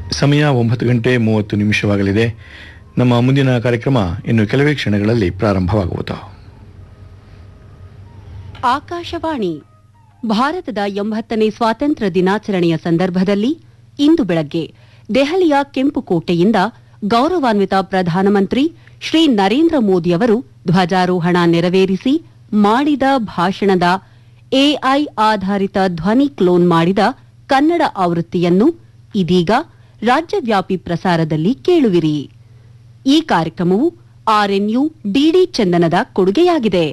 ಸಮಯ ಒಂಬತ್ತು ಗಂಟೆ ಮೂವತ್ತು ನಿಮಿಷವಾಗಲಿದೆ ನಮ್ಮ ಮುಂದಿನ ಕಾರ್ಯಕ್ರಮ ಇನ್ನು ಕೆಲವೇ ಕ್ಷಣಗಳಲ್ಲಿ ಪ್ರಾರಂಭವಾಗುವುದು ಆಕಾಶವಾಣಿ ಭಾರತದ ಎಂಬತ್ತನೇ ಸ್ವಾತಂತ್ರ್ಯ ದಿನಾಚರಣೆಯ ಸಂದರ್ಭದಲ್ಲಿ ಇಂದು ಬೆಳಗ್ಗೆ ದೆಹಲಿಯ ಕೆಂಪುಕೋಟೆಯಿಂದ ಗೌರವಾನ್ವಿತ ಪ್ರಧಾನಮಂತ್ರಿ ಶ್ರೀ ನರೇಂದ್ರ ಮೋದಿ ಅವರು ಧ್ವಜಾರೋಹಣ ನೆರವೇರಿಸಿ ಮಾಡಿದ ಭಾಷಣದ ಎಐ ಆಧಾರಿತ ಧ್ವನಿ ಕ್ಲೋನ್ ಮಾಡಿದ ಕನ್ನಡ ಆವೃತ್ತಿಯನ್ನು ಇದೀಗ ರಾಜ್ಯವ್ಯಾಪಿ ಪ್ರಸಾರದಲ್ಲಿ ಕೇಳುವಿರಿ ಈ ಕಾರ್ಯಕ್ರಮವು ಆರ್ಎನ್ಯು ಡಿಡಿ ಚಂದನದ ಕೊಡುಗೆಯಾಗಿದೆ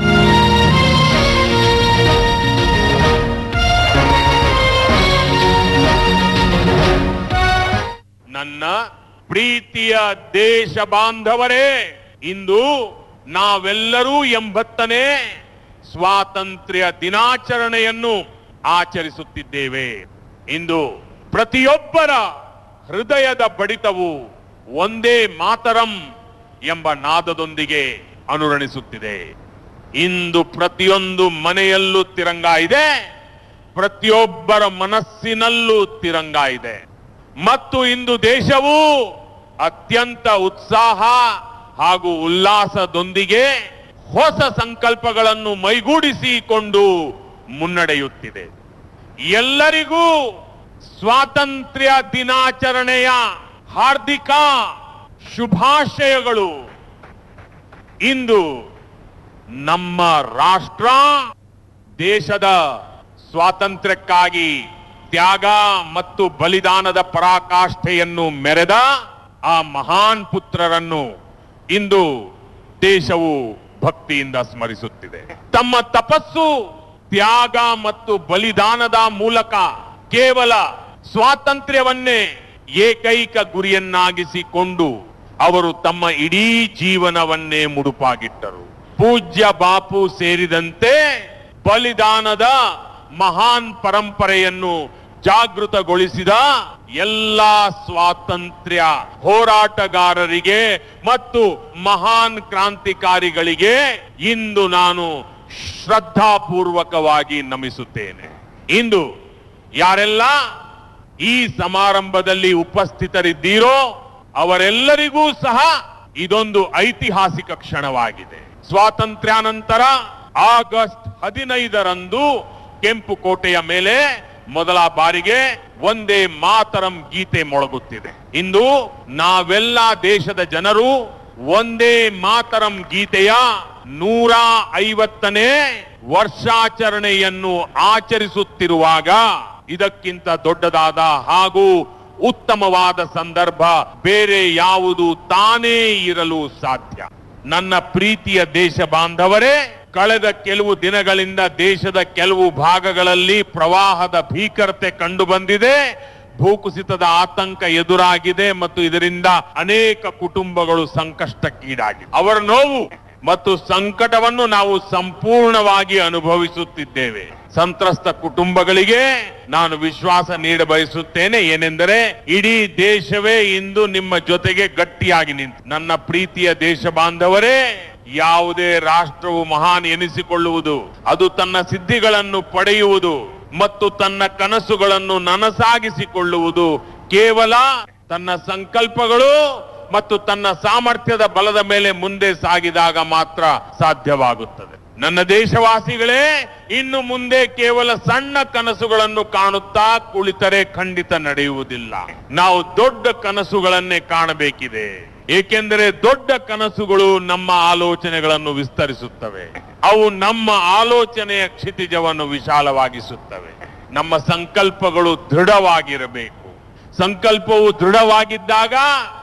ನನ್ನ ಪ್ರೀತಿಯ ದೇಶ ಬಾಂಧವರೇ ಇಂದು ನಾವೆಲ್ಲರೂ ಎಂಬತ್ತನೇ ಸ್ವಾತಂತ್ರ್ಯ ದಿನಾಚರಣೆಯನ್ನು ಆಚರಿಸುತ್ತಿದ್ದೇವೆ ಇಂದು ಪ್ರತಿಯೊಬ್ಬರ ಹೃದಯದ ಬಡಿತವು ಒಂದೇ ಮಾತರಂ ಎಂಬ ನಾದದೊಂದಿಗೆ ಅನುರಣಿಸುತ್ತಿದೆ ಇಂದು ಪ್ರತಿಯೊಂದು ಮನೆಯಲ್ಲೂ ತಿರಂಗ ಇದೆ ಪ್ರತಿಯೊಬ್ಬರ ಮನಸ್ಸಿನಲ್ಲೂ ತಿರಂಗ ಇದೆ ಮತ್ತು ಇಂದು ದೇಶವು ಅತ್ಯಂತ ಉತ್ಸಾಹ ಹಾಗೂ ಉಲ್ಲಾಸದೊಂದಿಗೆ ಹೊಸ ಸಂಕಲ್ಪಗಳನ್ನು ಮೈಗೂಡಿಸಿಕೊಂಡು ಮುನ್ನಡೆಯುತ್ತಿದೆ ಎಲ್ಲರಿಗೂ ಸ್ವಾತಂತ್ರ್ಯ ದಿನಾಚರಣೆಯ ಹಾರ್ದಿಕ ಶುಭಾಶಯಗಳು ಇಂದು ನಮ್ಮ ರಾಷ್ಟ್ರ ದೇಶದ ಸ್ವಾತಂತ್ರ್ಯಕ್ಕಾಗಿ ತ್ಯಾಗ ಮತ್ತು ಬಲಿದಾನದ ಪರಾಕಾಷ್ಠೆಯನ್ನು ಮೆರೆದ ಆ ಮಹಾನ್ ಪುತ್ರರನ್ನು ಇಂದು ದೇಶವು ಭಕ್ತಿಯಿಂದ ಸ್ಮರಿಸುತ್ತಿದೆ ತಮ್ಮ ತಪಸ್ಸು ತ್ಯಾಗ ಮತ್ತು ಬಲಿದಾನದ ಮೂಲಕ ಕೇವಲ ಸ್ವಾತಂತ್ರ್ಯವನ್ನೇ ಏಕೈಕ ಗುರಿಯನ್ನಾಗಿಸಿಕೊಂಡು ಅವರು ತಮ್ಮ ಇಡೀ ಜೀವನವನ್ನೇ ಮುಡುಪಾಗಿಟ್ಟರು ಪೂಜ್ಯ ಬಾಪು ಸೇರಿದಂತೆ ಬಲಿದಾನದ ಮಹಾನ್ ಪರಂಪರೆಯನ್ನು ಜಾಗೃತಗೊಳಿಸಿದ ಎಲ್ಲ ಸ್ವಾತಂತ್ರ್ಯ ಹೋರಾಟಗಾರರಿಗೆ ಮತ್ತು ಮಹಾನ್ ಕ್ರಾಂತಿಕಾರಿಗಳಿಗೆ ಇಂದು ನಾನು ಶ್ರದ್ಧಾಪೂರ್ವಕವಾಗಿ ನಮಿಸುತ್ತೇನೆ ಇಂದು ಯಾರೆಲ್ಲ ಈ ಸಮಾರಂಭದಲ್ಲಿ ಉಪಸ್ಥಿತರಿದ್ದೀರೋ ಅವರೆಲ್ಲರಿಗೂ ಸಹ ಇದೊಂದು ಐತಿಹಾಸಿಕ ಕ್ಷಣವಾಗಿದೆ ಸ್ವಾತಂತ್ರ್ಯಾನಂತರ ಆಗಸ್ಟ್ ಹದಿನೈದರಂದು ಕೆಂಪುಕೋಟೆಯ ಮೇಲೆ ಮೊದಲ ಬಾರಿಗೆ ಒಂದೇ ಮಾತರಂ ಗೀತೆ ಮೊಳಗುತ್ತಿದೆ ಇಂದು ನಾವೆಲ್ಲ ದೇಶದ ಜನರು ಒಂದೇ ಮಾತರಂ ಗೀತೆಯ ನೂರ ಐವತ್ತನೇ ವರ್ಷಾಚರಣೆಯನ್ನು ಆಚರಿಸುತ್ತಿರುವಾಗ ಇದಕ್ಕಿಂತ ದೊಡ್ಡದಾದ ಹಾಗೂ ಉತ್ತಮವಾದ ಸಂದರ್ಭ ಬೇರೆ ಯಾವುದು ತಾನೇ ಇರಲು ಸಾಧ್ಯ ನನ್ನ ಪ್ರೀತಿಯ ದೇಶ ಬಾಂಧವರೇ ಕಳೆದ ಕೆಲವು ದಿನಗಳಿಂದ ದೇಶದ ಕೆಲವು ಭಾಗಗಳಲ್ಲಿ ಪ್ರವಾಹದ ಭೀಕರತೆ ಕಂಡು ಬಂದಿದೆ ಭೂಕುಸಿತದ ಆತಂಕ ಎದುರಾಗಿದೆ ಮತ್ತು ಇದರಿಂದ ಅನೇಕ ಕುಟುಂಬಗಳು ಸಂಕಷ್ಟಕ್ಕೀಡಾಗಿದೆ ಅವರ ನೋವು ಮತ್ತು ಸಂಕಟವನ್ನು ನಾವು ಸಂಪೂರ್ಣವಾಗಿ ಅನುಭವಿಸುತ್ತಿದ್ದೇವೆ ಸಂತ್ರಸ್ತ ಕುಟುಂಬಗಳಿಗೆ ನಾನು ವಿಶ್ವಾಸ ನೀಡ ಬಯಸುತ್ತೇನೆ ಏನೆಂದರೆ ಇಡೀ ದೇಶವೇ ಇಂದು ನಿಮ್ಮ ಜೊತೆಗೆ ಗಟ್ಟಿಯಾಗಿ ನಿಂತು ನನ್ನ ಪ್ರೀತಿಯ ದೇಶ ಬಾಂಧವರೇ ಯಾವುದೇ ರಾಷ್ಟ್ರವು ಮಹಾನ್ ಎನಿಸಿಕೊಳ್ಳುವುದು ಅದು ತನ್ನ ಸಿದ್ಧಿಗಳನ್ನು ಪಡೆಯುವುದು ಮತ್ತು ತನ್ನ ಕನಸುಗಳನ್ನು ನನಸಾಗಿಸಿಕೊಳ್ಳುವುದು ಕೇವಲ ತನ್ನ ಸಂಕಲ್ಪಗಳು ಮತ್ತು ತನ್ನ ಸಾಮರ್ಥ್ಯದ ಬಲದ ಮೇಲೆ ಮುಂದೆ ಸಾಗಿದಾಗ ಮಾತ್ರ ಸಾಧ್ಯವಾಗುತ್ತದೆ ನನ್ನ ದೇಶವಾಸಿಗಳೇ ಇನ್ನು ಮುಂದೆ ಕೇವಲ ಸಣ್ಣ ಕನಸುಗಳನ್ನು ಕಾಣುತ್ತಾ ಕುಳಿತರೆ ಖಂಡಿತ ನಡೆಯುವುದಿಲ್ಲ ನಾವು ದೊಡ್ಡ ಕನಸುಗಳನ್ನೇ ಕಾಣಬೇಕಿದೆ ಏಕೆಂದರೆ ದೊಡ್ಡ ಕನಸುಗಳು ನಮ್ಮ ಆಲೋಚನೆಗಳನ್ನು ವಿಸ್ತರಿಸುತ್ತವೆ ಅವು ನಮ್ಮ ಆಲೋಚನೆಯ ಕ್ಷಿತಿಜವನ್ನು ವಿಶಾಲವಾಗಿಸುತ್ತವೆ ನಮ್ಮ ಸಂಕಲ್ಪಗಳು ದೃಢವಾಗಿರಬೇಕು ಸಂಕಲ್ಪವು ದೃಢವಾಗಿದ್ದಾಗ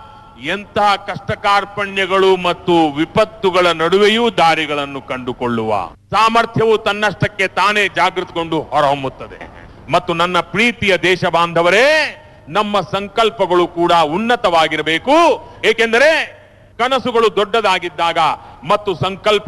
ಎಂತಹ ಕಷ್ಟ ಕಾರ್ಪಣ್ಯಗಳು ಮತ್ತು ವಿಪತ್ತುಗಳ ನಡುವೆಯೂ ದಾರಿಗಳನ್ನು ಕಂಡುಕೊಳ್ಳುವ ಸಾಮರ್ಥ್ಯವು ತನ್ನಷ್ಟಕ್ಕೆ ತಾನೇ ಜಾಗೃತಗೊಂಡು ಹೊರಹೊಮ್ಮುತ್ತದೆ ಮತ್ತು ನನ್ನ ಪ್ರೀತಿಯ ದೇಶ ಬಾಂಧವರೇ ನಮ್ಮ ಸಂಕಲ್ಪಗಳು ಕೂಡ ಉನ್ನತವಾಗಿರಬೇಕು ಏಕೆಂದರೆ ಕನಸುಗಳು ದೊಡ್ಡದಾಗಿದ್ದಾಗ ಮತ್ತು ಸಂಕಲ್ಪ